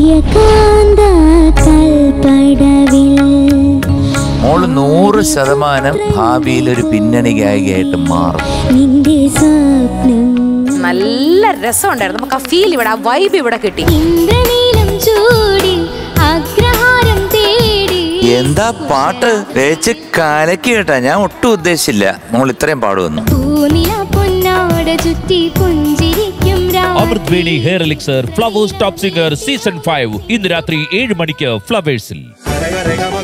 സൂര്യകാന്ത കൽപ്പടവിൽ മോള് നൂറ് ശതമാനം ഭാവിയിൽ ഒരു പിന്നണി ഗായികയായിട്ട് മാറും നിന്റെ സ്വപ്നം നല്ല രസമുണ്ടായിരുന്നു നമുക്ക് ആ ഫീൽ ഇവിടെ ആ വൈബ് ഇവിടെ കിട്ടി ഇന്ദ്രനീലം ചൂടി അഗ്രഹാരം തേടി എന്താ പാട്ട് തേച്ച് കലക്കി കേട്ടാ ഞാൻ ഒട്ടും ഉദ്ദേശിച്ചില്ല മോൾ ഇത്രയും പാടുവന്നു പൂനില പൊന്നാട ചുറ്റി പുഞ്ചിരിക്കും രാ Amrutveni hair elixir Flowers top singer season five ഇന്ന് രാത്രി ഏഴ് മണിക്ക് ഫ്ലവേഴ്സിൽ രേഖ രേഖ